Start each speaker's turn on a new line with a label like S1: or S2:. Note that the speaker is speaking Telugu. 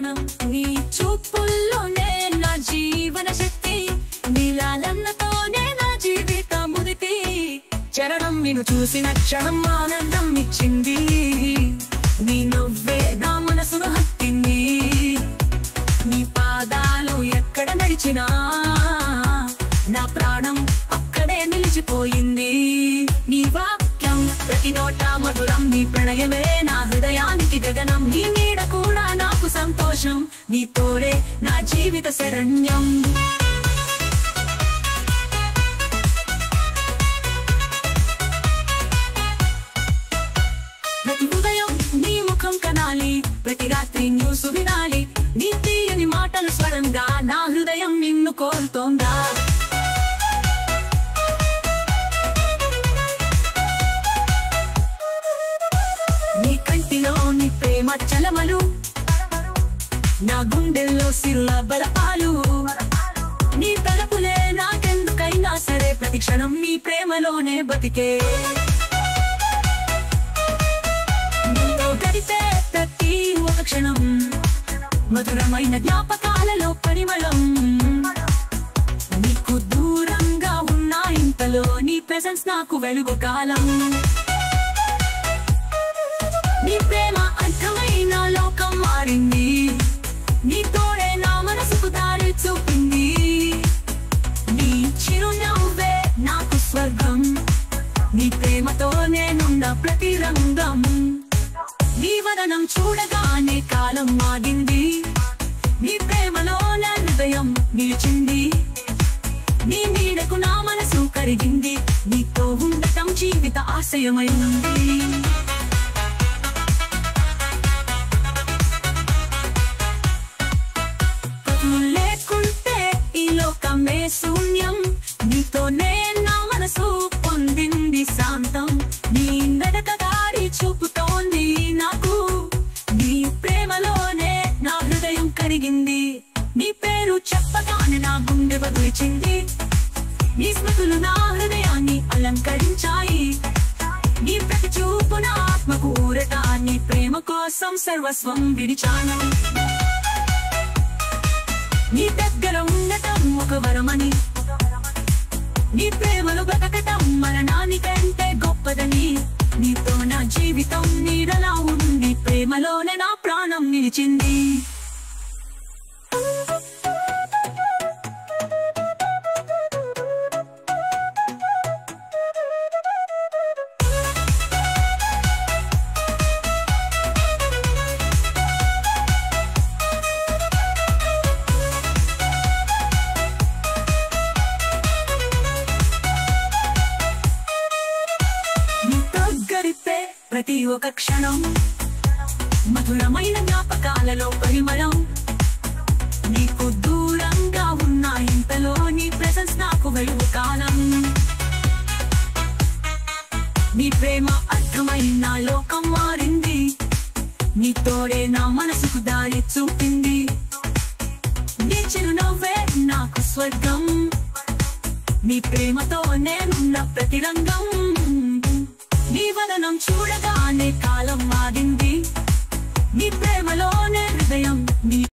S1: ప్రాణం నీ చూపుల్లోనే నా జీవన శక్తి నీలాలన్నతోనే నా జీవిత ముదితి చరణం నిన్ను చూసిన క్షణం ఆనందం ఇచ్చింది నీ నువ్వే నా మనసును హత్తింది నీ పాదాలు ఎక్కడ నడిచినా నా ప్రాణం అక్కడే నిలిచిపోయింది నీ వాక్యం ప్రతి నోట మధురం నీ ప్రణయమే నా హృదయానికి గగనం నీ నీడ కూడా నాకు సంతోషం నీ తోడే నా జీవిత శరణ్యం ప్రతి ఉదయం నీ ముఖం కనాలి ప్రతి రాత్రి న్యూస్ వినాలి నీ తీయని మాటలు స్వరంగా నా హృదయం నిన్ను కోరుతోందా నీ కంటిలో నీ ప్రేమ చలమలు నా గుండెల్లో సిరుల బలపాలు నీ తలపులే నాకెందుకైనా సరే ప్రతి క్షణం నీ ప్రేమలోనే బతికే నీతో గడిపే ప్రతి ఒక క్షణం మధురమైన జ్ఞాపకాలలో పరిమళం నీకు దూరంగా ఉన్న ఇంతలో నీ ప్రెసెన్స్ నాకు వెలుగు కాలం నీ ప్రేమ అర్థమైన లోకం మారింది నీ తోడే నా మనసుకు దారి చూపింది నీ చిరునవ్వే నాకు స్వర్గం నీ ప్రేమతో నేనున్న ప్రతి రంగం నీ వదనం చూడగానే కాలం ఆగింది నీ ప్రేమలో నా హృదయం నిలిచింది నీ నీడకు నా మనసు కరిగింది నీతో ఉండటం జీవిత ఆశయమైంది నువ్వు లేకుంటే ఈ లోకమే శూన్యం నీతోనే నా మనసు పొందింది శాంతం నీ నడక దారి చూపుతోంది నాకు నీ ప్రేమలోనే నా హృదయం కరిగింది నీ పేరు చెప్పగానే నా గుండె బదులిచింది నీ స్మృతులు నా హృదయాన్ని అలంకరించాయి నీ ప్రతి చూపు నా ఆత్మకు ఊరట నీ ప్రేమ కోసం సర్వస్వం విడిచాను నీ దగ్గర ఉండటం ఒక వరమని నీ ప్రేమలు బతకటం మరణానికంటే గొప్పదని నీతో నా జీవితం నీడలా ఉంది ప్రేమలోనే నా ప్రాణం నిలిచింది నీతో గడిపే ప్రతి ఒక్క క్షణం మధురమైన జ్ఞాపకాలలో పరిమళం నీకు దూరంగా ఉన్న ఇంతలో నీ ప్రెసెన్స్ నాకు వెలుగు కాలం నీ ప్రేమ అర్థమైన లోకం మారింది నీ తోడే నా మనసుకు దారి చూపింది నీ చిరునవ్వే నాకు స్వర్గం నీ ప్రేమతో నేనున్న ప్రతి రంగం నీ వదనం చూడగానే కాలం ఆగింది నీ ప్రేమలోనే హృదయం నీ